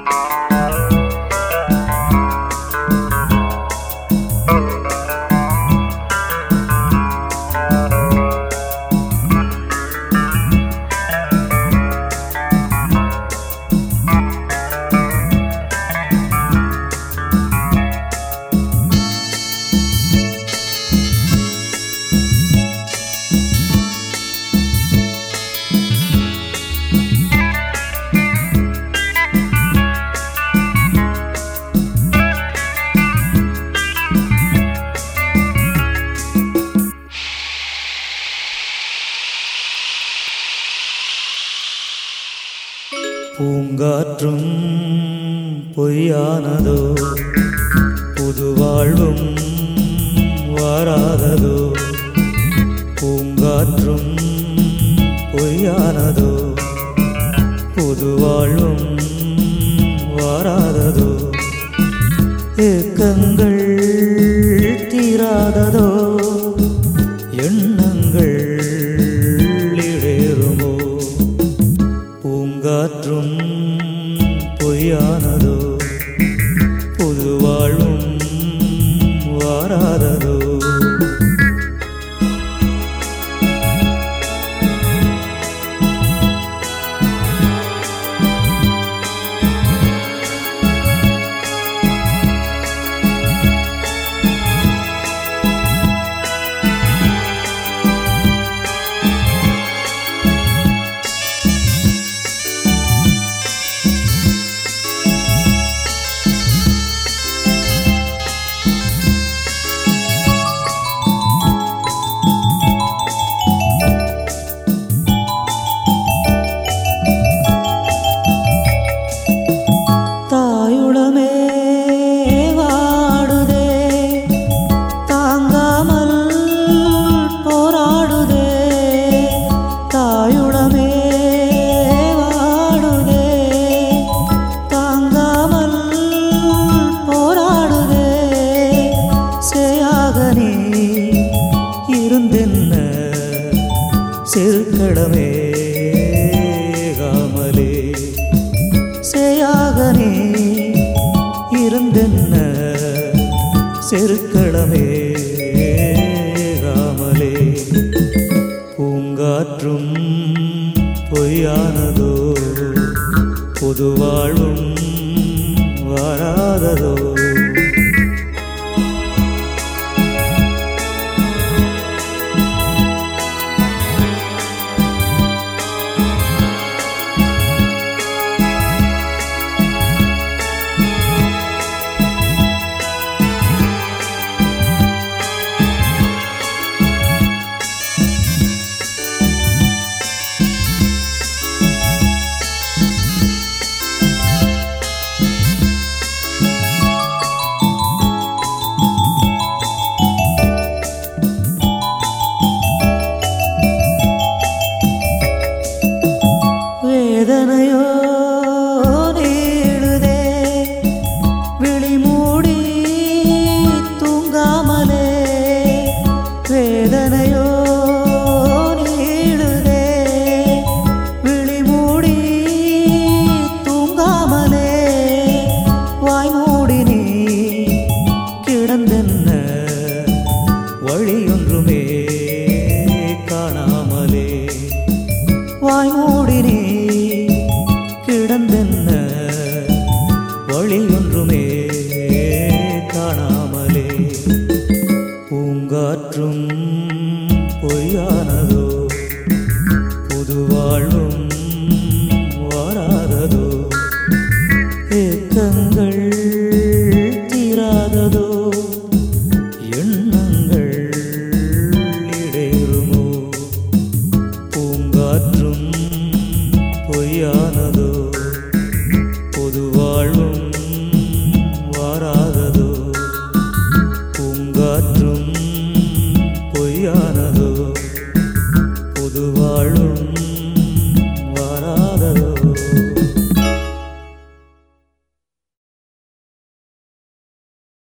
பூங்காற்றும் பொய்யானதோ புது வாழ்வும் வாராததோ பூங்காற்றும் பொய்யானதோ புது வாழ்வும் வாராததோ ஏக்கங்கள் தீராததோ எண்ணங்கள் இடேறுமோ பூங்காற்றும் பொய்யானதோ புது வாழும் வாராததோ தாயுளமே வாடுதே தாங்காமல் போராடுதே தாயுளமே வாடுதே தாங்காமல் போராடுதே சேயாக நீ இருந்தென்ன சிறுக்கடமே காமலே சேயாக நீ இருந்தென்ன செருக்களமே காமலே பூங்காற்றும் பொய்யானதோ பொது வாழ்வும் வாராததோ வேதனையோ நீளுதே விழிமூடி தூங்காமலே வேதனையோ நீளுதே விழிமூடி தூங்காமலே வாய்மூடி நீ கிடந்தென்ன வழியொன்றுமே காணாமலே வாய்மூடி நீ கிடந்தென்ன வழி ஒன்றுமே காணாமலே பூங்காற்றும் பொய்யானதோ